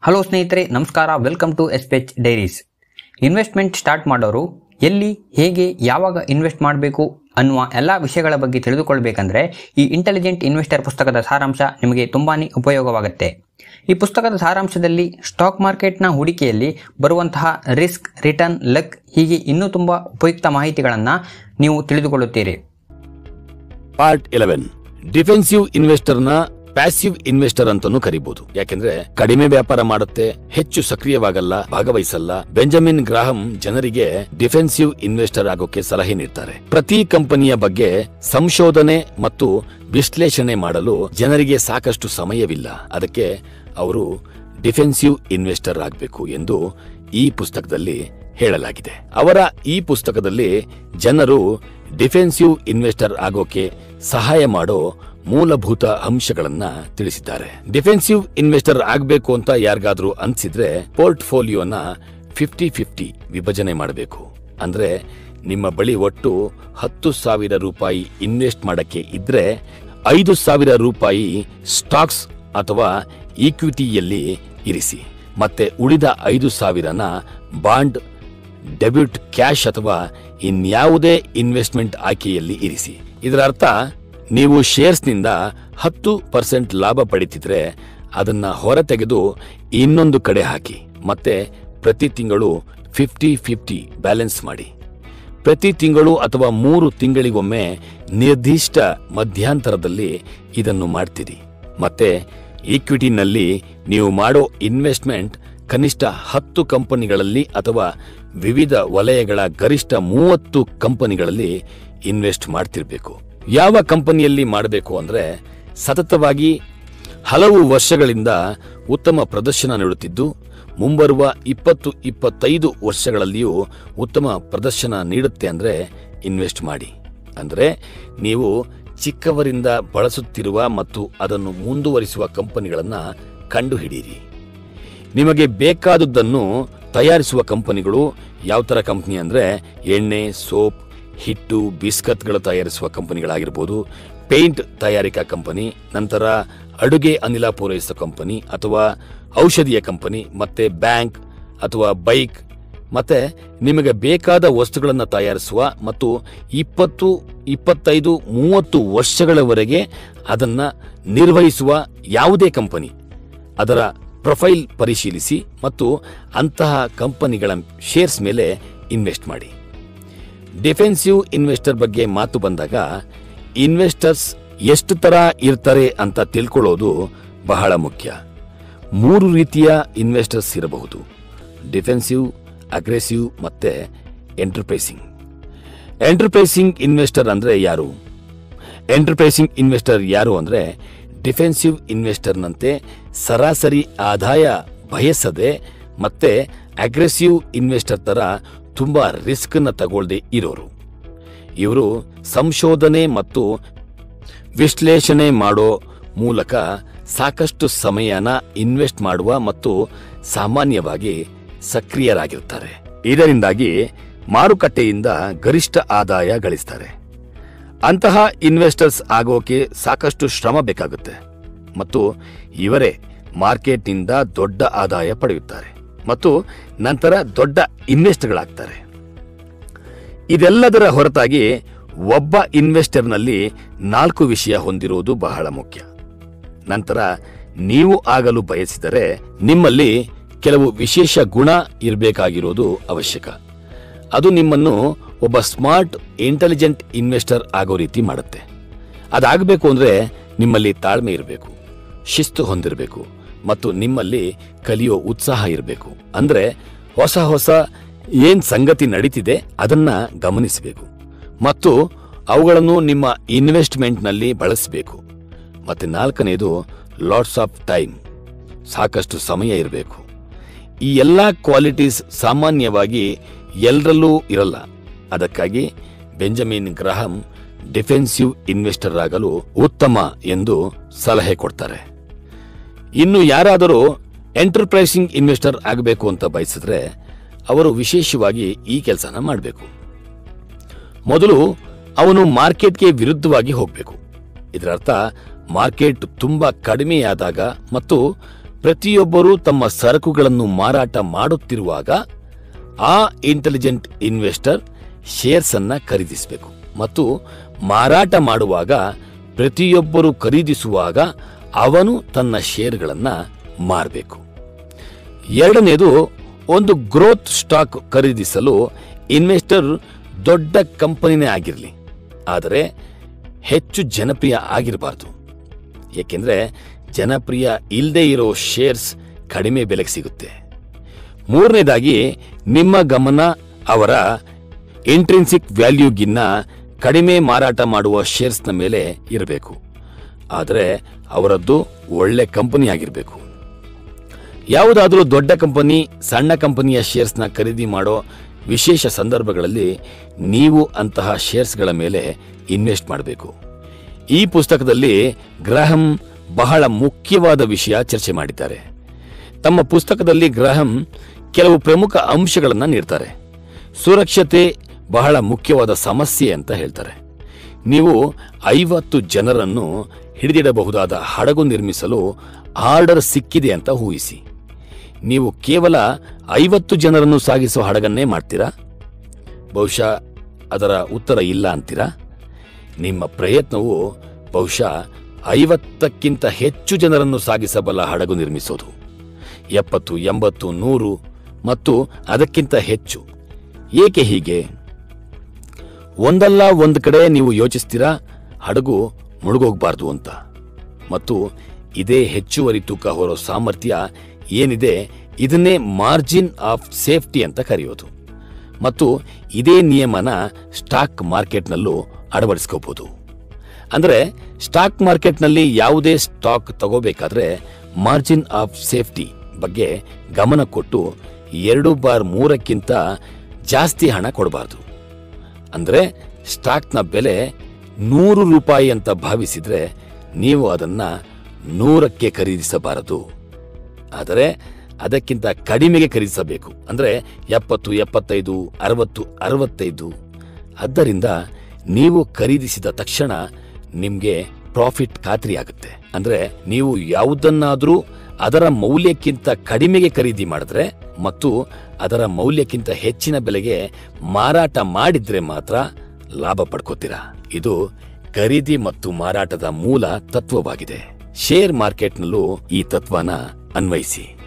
hello ಸ್ನೇಹಿತರೆ ನಮಸ್ಕಾರ welcome to ಎಸ್ಪೆಚ್ ಡೈರೀಸ್ ಇನ್ವೆಸ್ಟ್ಮೆಂಟ್ ಸ್ಟಾರ್ಟ್ ಮಾಡೋರು ಎಲ್ಲಿ ಹೇಗೆ ಯಾವಾಗ ಇನ್ವೆಸ್ಟ್ ಮಾಡಬೇಕು ಅನ್ನುವ ಎಲ್ಲ ವಿಷಯಗಳ ಬಗ್ಗೆ ತಿಳಿದುಕೊಳ್ಬೇಕಂದ್ರೆ ಈ ಇಂಟೆಲಿಜೆಂಟ್ ಇನ್ವೆಸ್ಟರ್ ಪುಸ್ತಕದ ಸಾರಾಂಶ ನಿಮಗೆ ತುಂಬಾನೇ ಉಪಯೋಗವಾಗುತ್ತೆ ಈ ಪುಸ್ತಕದ ಸಾರಾಂಶದಲ್ಲಿ ಸ್ಟಾಕ್ ಮಾರ್ಕೆಟ್ನ ಹೂಡಿಕೆಯಲ್ಲಿ ಬರುವಂತಹ ರಿಸ್ಕ್ ರಿಟರ್ನ್ ಲಕ್ ಹೀಗೆ ಇನ್ನೂ ತುಂಬ ಉಪಯುಕ್ತ ಮಾಹಿತಿಗಳನ್ನು ನೀವು ತಿಳಿದುಕೊಳ್ಳುತ್ತೀರಿ ಪಾರ್ಟ್ ಎಲೆವೆನ್ ಡಿಫೆನ್ಸಿವ್ ಇನ್ವೆಸ್ಟರ್ನ ಪ್ಯಾಸಿವ್ ಇನ್ವೆಸ್ಟರ್ ಅಂತಾನೂ ಕರಿಬಹುದು ಯಾಕೆಂದ್ರೆ ಕಡಿಮೆ ವ್ಯಾಪಾರ ಮಾಡುತ್ತೆ ಹೆಚ್ಚು ಸಕ್ರಿಯವಾಗಲ್ಲ ಭಾಗವಹಿಸಲ್ಲ ಬೆಂಜಮಿನ್ ಗ್ರಾಹಂ ಜನರಿಗೆ ಡಿಫೆನ್ಸಿವ್ ಇನ್ವೆಸ್ಟರ್ ಆಗೋಕೆ ಸಲಹೆ ನೀಡ್ತಾರೆ ಪ್ರತಿ ಕಂಪನಿಯ ಬಗ್ಗೆ ಸಂಶೋಧನೆ ಮತ್ತು ವಿಶ್ಲೇಷಣೆ ಮಾಡಲು ಜನರಿಗೆ ಸಾಕಷ್ಟು ಸಮಯವಿಲ್ಲ ಅದಕ್ಕೆ ಅವರು ಡಿಫೆನ್ಸಿವ್ ಇನ್ವೆಸ್ಟರ್ ಆಗಬೇಕು ಎಂದು ಈ ಪುಸ್ತಕದಲ್ಲಿ ಹೇಳಲಾಗಿದೆ ಅವರ ಈ ಪುಸ್ತಕದಲ್ಲಿ ಜನರು ಡಿಫೆನ್ಸಿವ್ ಇನ್ವೆಸ್ಟರ್ ಆಗೋಕೆ ಸಹಾಯ ಮಾಡೋ ಮೂಲಭೂತ ಅಂಶಗಳನ್ನ ತಿಳಿಸಿದ್ದಾರೆ ಡಿಫೆನ್ಸಿವ್ ಇನ್ವೆಸ್ಟರ್ ಆಗಬೇಕು ಅಂತ ಯಾರಿಗಾದ್ರೂ ಅನ್ಸಿದ್ರೆ ಪೋರ್ಟ್ಫೋಲಿಯೋನ ಫಿಫ್ಟಿ ಫಿಫ್ಟಿ ವಿಭಜನೆ ಮಾಡಬೇಕು ಅಂದ್ರೆ ನಿಮ್ಮ ಬಳಿ ಒಟ್ಟು ಹತ್ತು ಸಾವಿರ ರೂಪಾಯಿ ಇನ್ವೆಸ್ಟ್ ಮಾಡಕ್ಕೆ ಇದ್ರೆ ಐದು ಸಾವಿರ ರೂಪಾಯಿ ಸ್ಟಾಕ್ಸ್ ಅಥವಾ ಈಕ್ವಿಟಿಯಲ್ಲಿ ಇರಿಸಿ ಮತ್ತೆ ಉಳಿದ ಐದು ಸಾವಿರನ ಬಾಂಡ್ ಡೆಬ್ಯೂಟ್ ಕ್ಯಾಶ್ ಅಥವಾ ಇನ್ಯಾವುದೇ ಇನ್ವೆಸ್ಟ್ಮೆಂಟ್ ಆಯ್ಕೆಯಲ್ಲಿ ಇರಿಸಿ ಇದರ ಅರ್ಥ ನೀವು ಶೇರ್ಸ್ನಿಂದ ಹತ್ತು ಪರ್ಸೆಂಟ್ ಲಾಭ ಪಡಿತಿದ್ರೆ ಅದನ್ನ ಹೊರತೆಗೆದು ಇನ್ನೊಂದು ಕಡೆ ಹಾಕಿ ಮತ್ತೆ ಪ್ರತಿ ತಿಂಗಳು ಫಿಫ್ಟಿ ಫಿಫ್ಟಿ ಬ್ಯಾಲೆನ್ಸ್ ಮಾಡಿ ಪ್ರತಿ ತಿಂಗಳು ಅಥವಾ ಮೂರು ತಿಂಗಳಿಗೊಮ್ಮೆ ನಿರ್ದಿಷ್ಟ ಮಧ್ಯಂತರದಲ್ಲಿ ಇದನ್ನು ಮಾಡ್ತೀರಿ ಮತ್ತೆ ಈಕ್ವಿಟಿನಲ್ಲಿ ನೀವು ಮಾಡೋ ಇನ್ವೆಸ್ಟ್ಮೆಂಟ್ ಕನಿಷ್ಠ ಹತ್ತು ಕಂಪನಿಗಳಲ್ಲಿ ಅಥವಾ ವಿವಿಧ ವಲಯಗಳ ಗರಿಷ್ಠ ಮೂವತ್ತು ಕಂಪನಿಗಳಲ್ಲಿ ಇನ್ವೆಸ್ಟ್ ಮಾಡ್ತಿರ್ಬೇಕು ಯಾವ ಕಂಪನಿಯಲ್ಲಿ ಮಾಡಬೇಕು ಅಂದ್ರೆ ಸತತವಾಗಿ ಹಲವು ವರ್ಷಗಳಿಂದ ಉತ್ತಮ ಪ್ರದರ್ಶನ ನೀಡುತ್ತಿದ್ದು ಮುಂಬರುವ ಇಪ್ಪತ್ತು ಇಪ್ಪತ್ತೈದು ವರ್ಷಗಳಲ್ಲಿಯೂ ಉತ್ತಮ ಪ್ರದರ್ಶನ ನೀಡುತ್ತೆ ಅಂದ್ರೆ ಇನ್ವೆಸ್ಟ್ ಮಾಡಿ ಅಂದ್ರೆ ನೀವು ಚಿಕ್ಕವರಿಂದ ಬಳಸುತ್ತಿರುವ ಮತ್ತು ಅದನ್ನು ಮುಂದುವರಿಸುವ ಕಂಪನಿಗಳನ್ನ ಕಂಡುಹಿಡಿಯಿರಿ ನಿಮಗೆ ಬೇಕಾದುದನ್ನು ತಯಾರಿಸುವ ಕಂಪನಿಗಳು ಯಾವ ಥರ ಕಂಪನಿ ಅಂದರೆ ಎಣ್ಣೆ ಸೋಪ್ ಹಿಟ್ಟು ಬಿಸ್ಕತ್ಗಳು ತಯಾರಿಸುವ ಕಂಪನಿಗಳಾಗಿರ್ಬೋದು ಪೇಂಟ್ ತಯಾರಿಕಾ ಕಂಪನಿ ನಂತರ ಅಡುಗೆ ಅನಿಲ ಪೂರೈಸುವ ಕಂಪನಿ ಅಥವಾ ಔಷಧಿಯ ಕಂಪನಿ ಮತ್ತೆ ಬ್ಯಾಂಕ್ ಅಥವಾ ಬೈಕ್ ಮತ್ತೆ ನಿಮಗೆ ಬೇಕಾದ ವಸ್ತುಗಳನ್ನು ತಯಾರಿಸುವ ಮತ್ತು ಇಪ್ಪತ್ತು ಇಪ್ಪತ್ತೈದು ಮೂವತ್ತು ವರ್ಷಗಳವರೆಗೆ ಅದನ್ನ ನಿರ್ವಹಿಸುವ ಯಾವುದೇ ಕಂಪನಿ ಅದರ ಪ್ರೊಫೈಲ್ ಪರಿಶೀಲಿಸಿ ಮತ್ತು ಅಂತಹ ಕಂಪನಿಗಳ ಶೇರ್ಸ್ ಮೇಲೆ ಇನ್ವೆಸ್ಟ್ ಮಾಡಿ ಡಿಫೆನ್ಸಿವ್ ಇನ್ವೆಸ್ಟರ್ ಬಗ್ಗೆ ಮಾತು ಬಂದಾಗ ಇನ್ವೆಸ್ಟರ್ಸ್ ಎಷ್ಟು ತರ ಇರ್ತಾರೆ ಅಂತ ತಿಳ್ಕೊಳ್ಳೋದು ಬಹಳ ಮುಖ್ಯ ಮೂರು ರೀತಿಯ ಇನ್ವೆಸ್ಟರ್ಸ್ ಇರಬಹುದು ಡಿಫೆನ್ಸಿವ್ ಅಗ್ರೆಸಿವ್ ಮತ್ತೆ ಎಂಟರ್ಪ್ರೈಸಿಂಗ್ ಎಂಟರ್ಪ್ರೈಸಿಂಗ್ ಇನ್ವೆಸ್ಟರ್ ಅಂದ್ರೆ ಯಾರು ಎಂಟರ್ಪ್ರೈಸಿಂಗ್ ಇನ್ವೆಸ್ಟರ್ ಯಾರು ಅಂದ್ರೆ ಡಿಫೆನ್ಸಿವ್ ಇನ್ವೆಸ್ಟರ್ನಂತೆ ಸರಾಸರಿ ಆದಾಯ ಬಯಸದೆ ಮತ್ತೆ ಅಗ್ರೆಸಿವ್ ಇನ್ವೆಸ್ಟರ್ ತರ ತುಂಬಾ ರಿಸ್ಕ್ ನ ತಗೊಳ್ಳದೆ ಇರೋರು ಇವರು ಸಂಶೋಧನೆ ಮತ್ತು ವಿಶ್ಲೇಷಣೆ ಮಾಡೋ ಮೂಲಕ ಸಾಕಷ್ಟು ಸಮಯನ ಇನ್ವೆಸ್ಟ್ ಮಾಡುವ ಮತ್ತು ಸಾಮಾನ್ಯವಾಗಿ ಸಕ್ರಿಯರಾಗಿರ್ತಾರೆ ಇದರಿಂದಾಗಿ ಮಾರುಕಟ್ಟೆಯಿಂದ ಗರಿಷ್ಠ ಆದಾಯ ಗಳಿಸ್ತಾರೆ ಅಂತಹ ಇನ್ವೆಸ್ಟರ್ಸ್ ಆಗೋಕೆ ಸಾಕಷ್ಟು ಶ್ರಮ ಬೇಕಾಗುತ್ತೆ ಮತ್ತು ಇವರೇ ಮಾರ್ಕೆಟ್ನಿಂದ ದೊಡ್ಡ ಆದಾಯ ಪಡೆಯುತ್ತಾರೆ ಮತ್ತು ನಂತರ ದೊಡ್ಡ ಇನ್ವೆಸ್ಟ್ಗಳಾಗ್ತಾರೆ ಇದೆಲ್ಲದರ ಹೊರತಾಗಿ ಒಬ್ಬ ಇನ್ವೆಸ್ಟರ್ನಲ್ಲಿ ನಾಲ್ಕು ವಿಷಯ ಹೊಂದಿರುವುದು ಬಹಳ ಮುಖ್ಯ ನಂತರ ನೀವು ಆಗಲು ಬಯಸಿದರೆ ನಿಮ್ಮಲ್ಲಿ ಕೆಲವು ವಿಶೇಷ ಗುಣ ಇರಬೇಕಾಗಿರೋದು ಅವಶ್ಯಕ ಅದು ನಿಮ್ಮನ್ನು ಒಬ್ಬ ಸ್ಮಾರ್ಟ್ ಇಂಟೆಲಿಜೆಂಟ್ ಇನ್ವೆಸ್ಟರ್ ಆಗೋ ರೀತಿ ಮಾಡುತ್ತೆ ಅದಾಗಬೇಕು ಅಂದ್ರೆ ನಿಮ್ಮಲ್ಲಿ ತಾಳ್ಮೆ ಇರಬೇಕು ಶಿಸ್ತು ಹೊಂದಿರಬೇಕು ಮತ್ತು ನಿಮ್ಮಲ್ಲಿ ಕಲಿಯೋ ಉತ್ಸಾಹ ಇರಬೇಕು ಅಂದ್ರೆ ಹೊಸ ಹೊಸ ಏನ್ ಸಂಗತಿ ನಡೀತಿದೆ ಅದನ್ನ ಗಮನಿಸಬೇಕು ಮತ್ತು ಅವುಗಳನ್ನು ನಿಮ್ಮ ಇನ್ವೆಸ್ಟ್ಮೆಂಟ್ನಲ್ಲಿ ಬಳಸಬೇಕು ಮತ್ತೆ ನಾಲ್ಕನೇದು ಲಾಟ್ಸ್ ಆಫ್ ಟೈಮ್ ಸಾಕಷ್ಟು ಸಮಯ ಇರಬೇಕು ಈ ಎಲ್ಲ ಕ್ವಾಲಿಟೀಸ್ ಸಾಮಾನ್ಯವಾಗಿ ಎಲ್ಲರಲ್ಲೂ ಇರಲ್ಲ ಅದಕ್ಕಾಗಿ ಬೆಂಜಮಿನ್ ಗ್ರಹಂ ಡಿಫೆನ್ಸಿವ್ ಇನ್ವೆಸ್ಟರ್ ಆಗಲು ಉತ್ತಮ ಎಂದು ಸಲಹೆ ಕೊಡ್ತಾರೆ ಇನ್ನು ಯಾರಾದರೂ ಎಂಟರ್ಪ್ರೈಸಿಂಗ್ ಇನ್ವೆಸ್ಟರ್ ಆಗಬೇಕು ಅಂತ ಬಯಸಿದ್ರೆ ಅವರು ವಿಶೇಷವಾಗಿ ಈ ಕೆಲಸನ ಮಾಡಬೇಕು ಮೊದಲು ಅವನು ಮಾರ್ಕೆಟ್ಗೆ ವಿರುದ್ಧವಾಗಿ ಹೋಗಬೇಕು ಇದರರ್ಥ ಮಾರ್ಕೆಟ್ ತುಂಬಾ ಕಡಿಮೆಯಾದಾಗ ಮತ್ತು ಪ್ರತಿಯೊಬ್ಬರೂ ತಮ್ಮ ಸರಕುಗಳನ್ನು ಮಾರಾಟ ಮಾಡುತ್ತಿರುವಾಗ ಆ ಇಂಟೆಲಿಜೆಂಟ್ ಇನ್ವೆಸ್ಟರ್ ಶೇರ್ಸ್ ಅನ್ನ ಖರೀದಿಸಬೇಕು ಮತ್ತು ಮಾರಾಟ ಮಾಡುವಾಗ ಪ್ರತಿಯೊಬ್ಬರು ಖರೀದಿಸುವಾಗ ಅವನು ತನ್ನ ಶೇರ್ಗಳನ್ನ ಮಾರಬೇಕು ಎರಡನೇದು ಒಂದು ಗ್ರೋತ್ ಸ್ಟಾಕ್ ಖರೀದಿಸಲು ಇನ್ವೆಸ್ಟರ್ ದೊಡ್ಡ ಕಂಪನಿನೇ ಆಗಿರಲಿ ಆದರೆ ಹೆಚ್ಚು ಜನಪ್ರಿಯ ಆಗಿರಬಾರ್ದು ಏಕೆಂದ್ರೆ ಜನಪ್ರಿಯ ಇಲ್ಲದೆ ಇರೋ ಶೇರ್ಸ್ ಕಡಿಮೆ ಬೆಲೆಗೆ ಸಿಗುತ್ತೆ ಮೂರನೇದಾಗಿ ನಿಮ್ಮ ಗಮನ ಅವರ ಇಂಟ್ರೆನ್ಸಿಕ್ ವ್ಯಾಲ್ಯೂಗಿನ್ನ ಕಡಿಮೆ ಮಾರಾಟ ಮಾಡುವ ಶೇರ್ಸ್ನ ಮೇಲೆ ಇರಬೇಕು ಆದರೆ ಅವರದ್ದು ಒಳ್ಳೆ ಕಂಪನಿ ಆಗಿರಬೇಕು ಯಾವುದಾದರೂ ದೊಡ್ಡ ಕಂಪನಿ ಸಣ್ಣ ಕಂಪನಿಯ ಶೇರ್ಸ್ನ ಖರೀದಿ ಮಾಡೋ ವಿಶೇಷ ಸಂದರ್ಭಗಳಲ್ಲಿ ನೀವು ಅಂತಹ ಶೇರ್ಸ್ಗಳ ಮೇಲೆ ಇನ್ವೆಸ್ಟ್ ಮಾಡಬೇಕು ಈ ಪುಸ್ತಕದಲ್ಲಿ ಗ್ರಹಂ ಬಹಳ ಮುಖ್ಯವಾದ ವಿಷಯ ಚರ್ಚೆ ಮಾಡಿದ್ದಾರೆ ತಮ್ಮ ಪುಸ್ತಕದಲ್ಲಿ ಗ್ರಹಂ ಕೆಲವು ಪ್ರಮುಖ ಅಂಶಗಳನ್ನು ನೀಡ್ತಾರೆ ಸುರಕ್ಷತೆ ಬಹಳ ಮುಖ್ಯವಾದ ಸಮಸ್ಯೆ ಅಂತ ಹೇಳ್ತಾರೆ ನೀವು ಐವತ್ತು ಜನರನ್ನು ಹಿಡಿದಿಡಬಹುದಾದ ಹಡಗು ನಿರ್ಮಿಸಲು ಆರ್ಡರ್ ಸಿಕ್ಕಿದೆ ಅಂತ ಊಹಿಸಿ ನೀವು ಕೇವಲ ಐವತ್ತು ಜನರನ್ನು ಸಾಗಿಸುವ ಹಡಗನ್ನೇ ಮಾಡ್ತೀರಾ ಬಹುಶಃ ಅದರ ಉತ್ತರ ಇಲ್ಲ ಅಂತೀರಾ ನಿಮ್ಮ ಪ್ರಯತ್ನವು ಬಹುಶಃ ಐವತ್ತಕ್ಕಿಂತ ಹೆಚ್ಚು ಜನರನ್ನು ಸಾಗಿಸಬಲ್ಲ ಹಡಗು ನಿರ್ಮಿಸೋದು ಎಪ್ಪತ್ತು ಎಂಬತ್ತು ನೂರು ಮತ್ತು ಅದಕ್ಕಿಂತ ಹೆಚ್ಚು ಏಕೆ ಹೀಗೆ ಒಂದಲ್ಲ ಒಂದು ಕಡೆ ನೀವು ಯೋಚಿಸ್ತೀರಾ ಹಡಗು ಮುಳುಗೋಗ್ಬಾರ್ದು ಅಂತ ಮತ್ತು ಇದೇ ಹೆಚ್ಚುವರಿ ತೂಕ ಹೊರೋ ಸಾಮರ್ಥ್ಯ ಏನಿದೆ ಇದನ್ನೇ ಮಾರ್ಜಿನ್ ಆಫ್ ಸೇಫ್ಟಿ ಅಂತ ಕರೆಯೋದು ಮತ್ತು ಇದೇ ನಿಯಮನ ಸ್ಟಾಕ್ ಮಾರ್ಕೆಟ್ನಲ್ಲೂ ಅಳವಡಿಸ್ಕೋಬಹುದು ಅಂದರೆ ಸ್ಟಾಕ್ ಮಾರ್ಕೆಟ್ನಲ್ಲಿ ಯಾವುದೇ ಸ್ಟಾಕ್ ತಗೋಬೇಕಾದ್ರೆ ಮಾರ್ಜಿನ್ ಆಫ್ ಸೇಫ್ಟಿ ಬಗ್ಗೆ ಗಮನ ಕೊಟ್ಟು ಎರಡು ಬಾರ್ ಮೂರಕ್ಕಿಂತ ಜಾಸ್ತಿ ಹಣ ಕೊಡಬಾರ್ದು ಅಂದ್ರೆ ಸ್ಟಾಕ್ನ ಬೆಲೆ ನೂರು ರೂಪಾಯಿ ಅಂತ ಭಾವಿಸಿದ್ರೆ ನೀವು ಅದನ್ನ ನೂರಕ್ಕೆ ಖರೀದಿಸಬಾರದು ಆದರೆ ಅದಕ್ಕಿಂತ ಕಡಿಮೆಗೆ ಖರೀದಿಸಬೇಕು ಅಂದ್ರೆ ಎಪ್ಪತ್ತು ಎಪ್ಪತ್ತೈದು ಅರವತ್ತು ಅರವತ್ತೈದು ಆದ್ದರಿಂದ ನೀವು ಖರೀದಿಸಿದ ತಕ್ಷಣ ನಿಮಗೆ ಪ್ರಾಫಿಟ್ ಖಾತ್ರಿಯಾಗುತ್ತೆ ಅಂದ್ರೆ ನೀವು ಯಾವುದನ್ನಾದರೂ ಅದರ ಮೌಲ್ಯಕ್ಕಿಂತ ಕಡಿಮೆಗೆ ಖರೀದಿ ಮಾಡಿದ್ರೆ ಮತ್ತು ಅದರ ಮೌಲ್ಯಕ್ಕಿಂತ ಹೆಚ್ಚಿನ ಬೆಲೆಗೆ ಮಾರಾಟ ಮಾಡಿದ್ರೆ ಮಾತ್ರ ಲಾಭ ಪಡ್ಕೋತೀರಾ ಇದು ಖರೀದಿ ಮತ್ತು ಮಾರಾಟದ ಮೂಲ ತತ್ವವಾಗಿದೆ ಶೇರ್ ಮಾರ್ಕೆಟ್ನಲ್ಲೂ ಈ ತತ್ವನ ಅನ್ವಯಿಸಿ